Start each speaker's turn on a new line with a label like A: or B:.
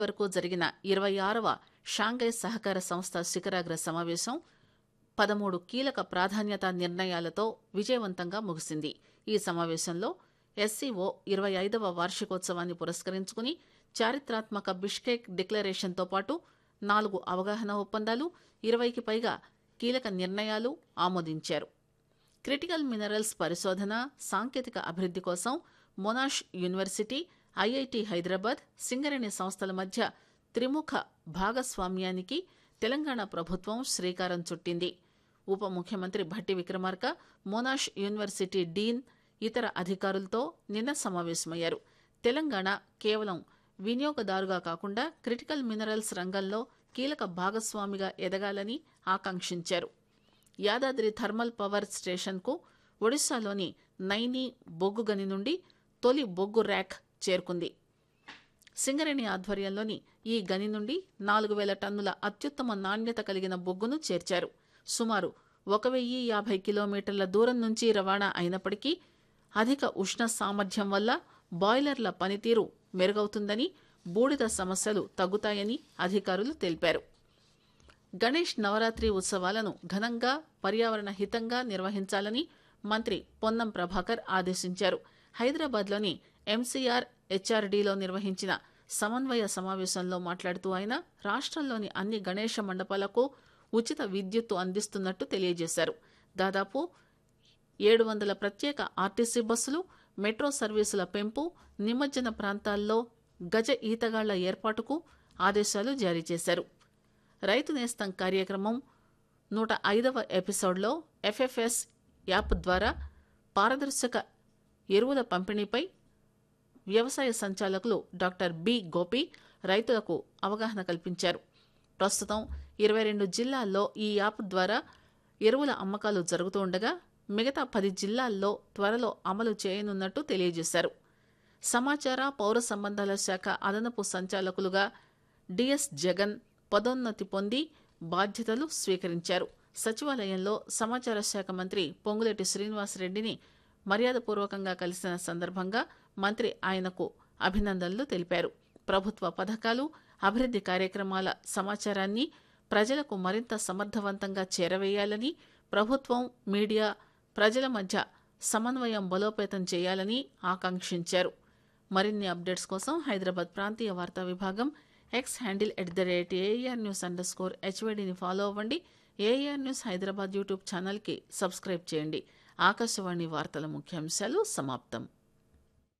A: వరకు జరిగిన ఇరవై ఆరవ షాంఘై సహకార సంస్థ శిఖరాగ్ర సమావేశం పదమూడు కీలక ప్రాధాన్యత నిర్ణయాలతో విజయవంతంగా ముగిసింది ఈ సమావేశంలో ఎస్సీఓ ఇరవై ఐదవ వార్షికోత్సవాన్ని పురస్కరించుకుని చారిత్రాత్మక బిష్కేక్ డిక్లరేషన్తో పాటు నాలుగు అవగాహన ఒప్పందాలు ఇరవైకి పైగా కీలక నిర్ణయాలు ఆమోదించారు క్రిటికల్ మినరల్స్ పరిశోధన సాంకేతిక అభివృద్ధి కోసం Monash university IIT Hyderabad Singareni సంస్థల మధ్య త్రిముఖ భాగస్వామ్యానికి తెలంగాణ ప్రభుత్వం శ్రీకారం చుట్టింది ఉప ముఖ్యమంత్రి Bhatti Vikramarka Monash university dean ఇతర అధికారులతో నిన్న సమావేశమయ్యారు తెలంగాణ కేవలం వినియోగదారుగా కాకుండా క్రిటికల్ మినరల్స్ రంగంలో కీలక భాగస్వామిగా ఎదగాలని ఆకాంక్షించారు యాదాద్రి థర్మల్ పవర్ స్టేషన్కు ఒడిశాలోని నైని బొగ్గు గని నుండి తొలి బొగ్గు ర్యాక్ చేరుకుంది సింగరేణి ఆధ్వర్యంలోని ఈ గని నుండి నాలుగు వేల టన్నుల అత్యుత్తమ నాణ్యత కలిగిన బొగ్గును చేర్చారు సుమారు ఒక వెయ్యి యాభై కిలోమీటర్ల దూరం నుంచి రవాణా అయినప్పటికీ అధిక ఉష్ణ సామర్థ్యం వల్ల బాయిలర్ల పనితీరు మెరుగవుతుందని బూడిద సమస్యలు తగ్గుతాయని అధికారులు తెలిపారు గణేష్ నవరాత్రి ఉత్సవాలను ఘనంగా పర్యావరణ హితంగా నిర్వహించాలని మంత్రి పొన్నం ప్రభాకర్ ఆదేశించారు హైదరాబాద్లోని ఎంసీఆర్ హెచ్ఆర్డీలో నిర్వహించిన సమన్వయ సమావేశంలో మాట్లాడుతూ ఆయన రాష్ట్రంలోని అన్ని గణేష మండపాలకు ఉచిత విద్యుత్తు అందిస్తున్నట్టు తెలియజేశారు దాదాపు ఏడు వందల ప్రత్యేక ఆర్టీసీ బస్సులు మెట్రో సర్వీసుల పెంపు నిమజ్జన ప్రాంతాల్లో గజ ఈతగాళ్ల ఏర్పాటుకు ఆదేశాలు జారీ చేశారు రైతు నేస్తం కార్యక్రమం నూట ఐదవ ఎపిసోడ్లో ఎఫ్ఎఫ్ఎస్ యాప్ ద్వారా పారదర్శక ఎరువుల పంపిణీపై వ్యవసాయ సంచాలకులు డాక్టర్ బి గోపి రైతులకు అవగాహన కల్పించారు ప్రస్తుతం ఇరవై రెండు జిల్లాల్లో ఈ యాప్ ద్వారా ఎరువుల అమ్మకాలు జరుగుతూ ఉండగా మిగతా పది జిల్లాల్లో త్వరలో అమలు చేయనున్నట్టు తెలియజేశారు సమాచార పౌర సంబంధాల శాఖ అదనపు సంచాలకులుగా డిఎస్ జగన్ పదోన్నతి పొంది బాధ్యతలు స్వీకరించారు సచివాలయంలో సమాచార శాఖ మంత్రి పొంగులేటి శ్రీనివాసరెడ్డిని మర్యాదపూర్వకంగా కలిసిన సందర్భంగా మంత్రి ఆయనకు అభినందనలు తెలిపారు ప్రభుత్వ పథకాలు అభివృద్ధి కార్యక్రమాల సమాచారాన్ని ప్రజలకు మరింత సమర్థవంతంగా చేరవేయాలని ప్రభుత్వం మీడియా ప్రజల మధ్య సమన్వయం బలోపేతం చేయాలని ఆకాంక్షించారు మరిన్ని అప్డేట్స్ కోసం హైదరాబాద్ ప్రాంతీయ వార్తా విభాగం X handle at the rate AIR news under score హెచ్వైడిని ఫాలో అవ్వండి ఏఆర్ న్యూస్ హైదరాబాద్ యూట్యూబ్ ఛానల్కి సబ్స్క్రైబ్ చేయండి ఆకాశవాణి వార్తల ముఖ్యాంశాలు సమాప్తం